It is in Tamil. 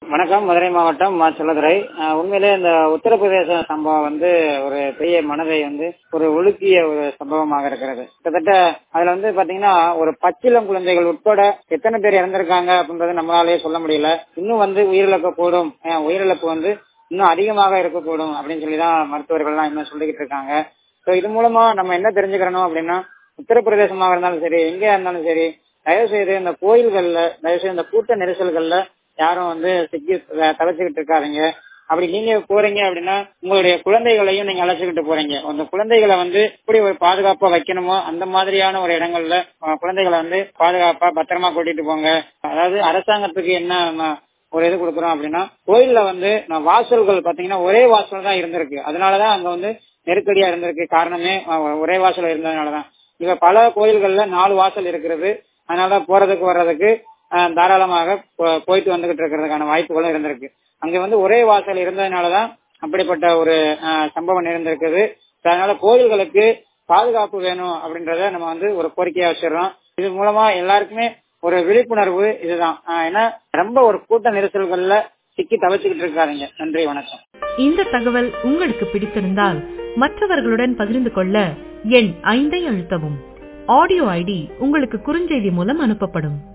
வணக்கம் மதுரை மாவட்டம் மா செல்லதுரை அஹ் உண்மையிலே இந்த உத்தரப்பிரதேச சம்பவம் வந்து ஒரு பெரிய மனதை வந்து ஒரு ஒழுக்கிய ஒரு சம்பவமாக இருக்கிறது கிட்டத்தட்ட அதுல வந்து பாத்தீங்கன்னா ஒரு பச்சிளம் குழந்தைகள் உட்பட எத்தனை பேர் இறந்திருக்காங்க அப்படின்றத நம்மளாலேயே சொல்ல முடியல இன்னும் வந்து உயிரிழக்க கூடும் அஹ் உயிரிழப்பு வந்து இன்னும் அதிகமாக இருக்கக்கூடும் அப்படின்னு சொல்லி தான் மருத்துவர்கள்லாம் இன்னும் சொல்லிக்கிட்டு இருக்காங்க ஸோ இது மூலமா நம்ம என்ன தெரிஞ்சுக்கிறோம் அப்படின்னா உத்தரப்பிரதேசமாக இருந்தாலும் சரி எங்கேயா இருந்தாலும் சரி தயவு செய்து இந்த கோயில்கள்ல தயவு செய்து இந்த கூட்ட நெரிசல்கள்ல யாரும் வந்து சிக்கி த- தவிச்சுக்கிட்டு இருக்காதீங்க அப்படி நீங்க போறீங்க அப்படின்னா உங்களுடைய குழந்தைகளையும் நீங்க அழைச்சிக்கிட்டு போறீங்க அந்த குழந்தைகளை வந்து எப்படி ஒரு பாதுகாப்பா வைக்கணுமோ அந்த மாதிரியான ஒரு இடங்கள்ல அஹ், குழந்தைகளை வந்து பாதுகாப்பா பத்திரமா கூட்டிட்டு போங்க அதாவது அரசாங்கத்துக்கு என்ன நம்ம ஒரு இது கொடுக்குறோம் அப்படின்னா கோயில்ல வந்து நான் வாசல்கள் பாத்தீங்கன்னா ஒரே வாசல் தான் இருந்திருக்கு அதனாலதான் அங்க வந்து நெருக்கடியா இருந்திருக்கு காரணமே அஹ், ஒரே வாசல் இருந்ததுனாலதான் இப்ப பல கோயில்கள்ல நாலு வாசல் இருக்கிறது அதனால போறதுக்கு வர்றதுக்கு அஹ், தாராளமாக போ- போயிட்டு வந்துகிட்டு இருக்கிறதுக்கான வாய்ப்புகளும் இருந்திருக்கு அங்க வந்து ஒரே வாசல் இருந்ததுனாலதான் அப்படிப்பட்ட ஒரு அஹ், சம்பவம் இருந்திருக்குது அதனால கோயில்களுக்கு பாதுகாப்பு வேணும் அப்படின்றத நம்ம வந்து ஒரு கோரிக்கையா வச்சிடறோம் இது மூலமா எல்லாருக்குமே ஒரு விழிப்புணர்வு இதுதான் அஹ், ஏன்னா ரொம்ப ஒரு கூட்ட நெரிசல்கள்ல சிக்கி தவிச்சுக்கிட்டு இருக்காதீங்க நன்றி வணக்கம் இந்த தகவல் உங்களுக்கு பிடித்திருந்தால் மற்றவர்களுடன் பகிர்ந்து கொள்ள எண் ஐந்தை அழுத்தவும் ஆடியோ ஐடி உங்களுக்கு குறுஞ்செய்தி மூலம் அனுப்பப்படும்